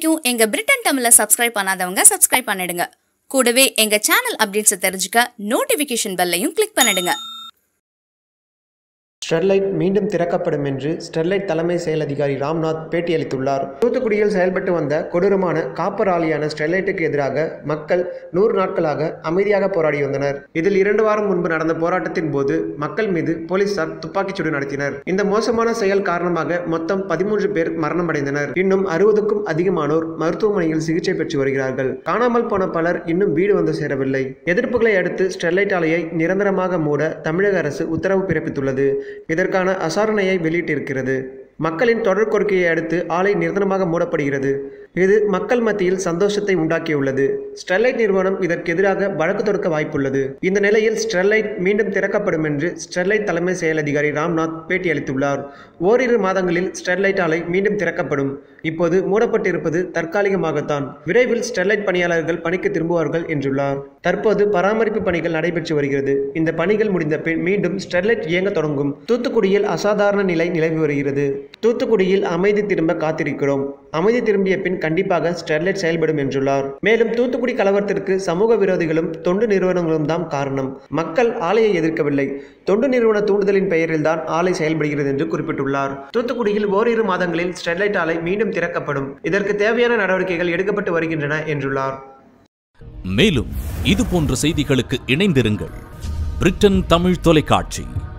வரைக்கும் எங்க பிரிட்டன் தமிழை சப்ஸ்கிரைப் பண்ணாதவங்க சப்ஸ்கிரைப் பண்ணிடுங்க கூடவே எங்க சேனல் அப்டேட்ஸை தெரிஞ்சுக்க நோட்டிபிகேஷன் பெல்லையும் கிளிக் பண்ணிடுங்க ஸ்டெர்லைட் மீண்டும் திறக்கப்படும் என்று ஸ்டெர்லைட் தலைமை செயல் அதிகாரி ராம்நாத் பேட்டியளித்துள்ளார் தூத்துக்குடியில் செயல்பட்டு வந்த கொடூரமான காப்பர் ஆலையான ஸ்டெர்லைட்டுக்கு எதிராக மக்கள் நூறு நாட்களாக அமைதியாக போராடி வந்தனர் இதில் இரண்டு வாரம் முன்பு நடந்த போராட்டத்தின் போது மக்கள் மீது போலீசார் துப்பாக்கிச்சூடு நடத்தினர் இந்த மோசமான செயல் காரணமாக மொத்தம் பதிமூன்று பேர் மரணமடைந்தனர் இன்னும் அறுபதுக்கும் அதிகமானோர் மருத்துவமனையில் சிகிச்சை பெற்று வருகிறார்கள் காணாமல் போன பலர் இன்னும் வீடு வந்து சேரவில்லை எதிர்ப்புகளை அடுத்து ஸ்டெர்லைட் ஆலையை நிரந்தரமாக மூட தமிழக அரசு உத்தரவு பிறப்பித்துள்ளது இதற்கான அசாரணையை வெளியிட்டிருக்கிறது மக்களின் தொடர் கோரிக்கையை அடுத்து ஆலை நிரந்தரமாக மூடப்படுகிறது இது மக்கள் மத்தியில் சந்தோஷத்தை உண்டாக்கியுள்ளது ஸ்டெர்லைட் நிறுவனம் இதற்கு எதிராக வழக்கு தொடுக்க வாய்ப்புள்ளது இந்த நிலையில் ஸ்டெர்லைட் மீண்டும் திறக்கப்படும் என்று ஸ்டெர்லைட் தலைமை செயல் அதிகாரி ராம்நாத் பேட்டியளித்துள்ளார் ஓரிரு மாதங்களில் ஸ்டெர்லைட் ஆலை மீண்டும் திறக்கப்படும் இப்போது மூடப்பட்டிருப்பது தற்காலிகமாகத்தான் விரைவில் ஸ்டெர்லைட் பணியாளர்கள் பணிக்கு திரும்புவார்கள் என்றுள்ளார் தற்போது பராமரிப்பு பணிகள் நடைபெற்று வருகிறது இந்த பணிகள் முடிந்த பின் மீண்டும் ஸ்டெர்லைட் இயங்க தொடங்கும் தூத்துக்குடியில் அசாதாரண நிலை நிலவி வருகிறது தூத்துக்குடியில் அமைதி திரும்ப காத்திருக்கிறோம் அமைதி திரும்பிய பின் கண்டிப்பாக ஸ்டெர்லைட் செயல்படும் என்றுள்ளார் மேலும் தூத்துக்குடி கலவரத்திற்கு சமூக விரோதிகளும் தொண்டு நிறுவனங்களும் தான் காரணம் மக்கள் ஆலையை எதிர்க்கவில்லை தொண்டு நிறுவன தூண்டுதலின் பெயரில்தான் ஆலை செயல்படுகிறது என்று குறிப்பிட்டுள்ளார் தூத்துக்குடியில் ஓரிரு மாதங்களில் ஸ்டெர்லைட் ஆலை மீண்டும் திறக்கப்படும் இதற்கு தேவையான நடவடிக்கைகள் எடுக்கப்பட்டு வருகின்றன என்றுள்ளார் மேலும் இது போன்ற செய்திகளுக்கு இணைந்திருங்கள் பிரிட்டன் தமிழ் தொலைக்காட்சி